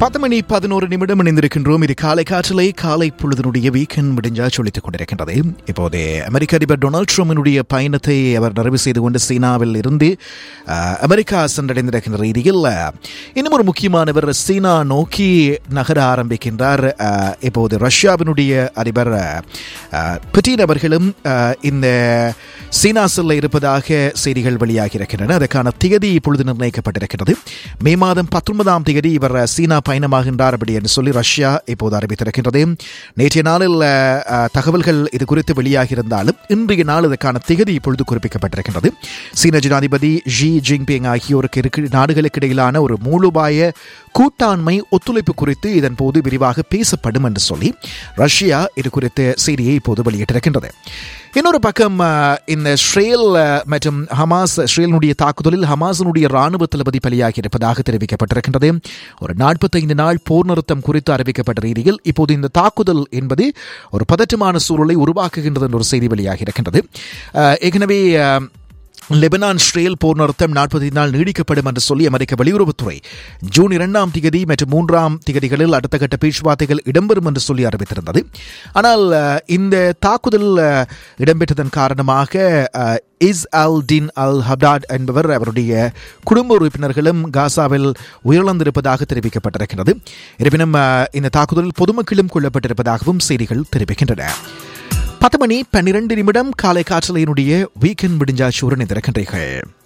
பத்து மணி பதினோரு நிமிடம் இணைந்திருக்கின்றோம் இது காலை காற்றலை காலை பொழுதனுடைய வீக்கெண்ட் முடிஞ்சா சொல்லித்துக் கொண்டிருக்கின்றது இப்போது அமெரிக்க அதிபர் டொனால்ட் ட்ரம்பினுடைய பயணத்தை அவர் நிறைவு செய்து கொண்டு சீனாவில் இருந்து அஹ், அமெரிக்கா சென்றடைந்திருக்கின்ற ரீதியில் அஹ், இன்னும் ஒரு முக்கியமானவர் சீனா நோக்கி நகர ஆரம்பிக்கின்றார் அஹ், இப்போது ரஷ்யாவினுடைய அதிபர் அஹ், புட்டின் அவர்களும் அஹ், இந்த சீனா செல்ல இருப்பதாக செய்திகள் வெளியாகி இருக்கின்றன அதற்கான திகதி இப்பொழுது நிர்ணயிக்கப்பட்டிருக்கிறது மே மாதம் பத்தொன்பதாம் தேதி இவர் சீனா பயணமாகின்றார் அப்படி என்று சொல்லி ரஷ்யா இப்போது அறிவித்திருக்கின்றது நேற்றைய நாளில் அஹ், தகவல்கள் இது குறித்து வெளியாகியிருந்தாலும் இன்றைய நாள் இதற்கான திகதி இப்பொழுது குறிப்பிக்கப்பட்டிருக்கின்றது சீன ஜனாதிபதி ஜி ஜின்பிங் ஆகியோருக்கு இருக்கு நாடுகளுக்கு இடையிலான ஒரு மூலோபாய கூட்டாண்மை ஒத்துழைப்பு குறித்து இதன் போது விரிவாக பேசப்படும் என்று சொல்லி ரஷ்யா இது குறித்த செய்தியை இப்போது வெளியிட்டிருக்கின்றது இன்னொரு பக்கம் அஹ், இந்த ஸ்ரேல் அஹ், மற்றும் ஹமாஸ் ஸ்ரேலினுடைய தாக்குதலில் ஹமாஸினுடைய ராணுவ தளபதி பலியாகி இருப்பதாக தெரிவிக்கப்பட்டிருக்கின்றது ஒரு நாற்பத்தைந்து நாள் போர் நிறுத்தம் குறித்து அறிவிக்கப்பட்ட ரீதியில் இப்போது இந்த தாக்குதல் என்பது ஒரு பதற்றமான சூழலை உருவாக்குகின்றது என்ற ஒரு செய்தி வெளியாகி இருக்கின்றது அஹ், ஏற்கனவே அஹ், லெபனான் ஸ்ரேல் போர் நிறுத்தம் நாற்பது நாள் நீடிக்கப்படும் என்று சொல்லி அமெரிக்க வெளியுறவுத்துறை ஜூன் இரண்டாம் திகதி மற்றும் மூன்றாம் திகதிகளில் அடுத்த கட்ட பேச்சுவார்த்தைகள் இடம்பெறும் என்று சொல்லி அறிவித்திருந்தது ஆனால் அஹ், இந்த தாக்குதல் அஹ், இடம்பெற்றதன் காரணமாக அஹ், இஸ் அல் டின் அல் ஹப்டாட் என்பவர் அவருடைய குடும்ப உறுப்பினர்களும் காசாவில் உயிரிழந்திருப்பதாக தெரிவிக்கப்பட்டிருக்கிறது இருப்பினும் அஹ், இந்த தாக்குதலில் பொதுமக்களும் கொல்லப்பட்டிருப்பதாகவும் செய்திகள் தெரிவிக்கின்றன பத்து மணி பன்னிரண்டு நிமிடம் காலை காற்றலையினுடைய வீக்கெண்ட் முடிஞ்சாச்சு ஒரு நிதிரக்கின்றீர்கள்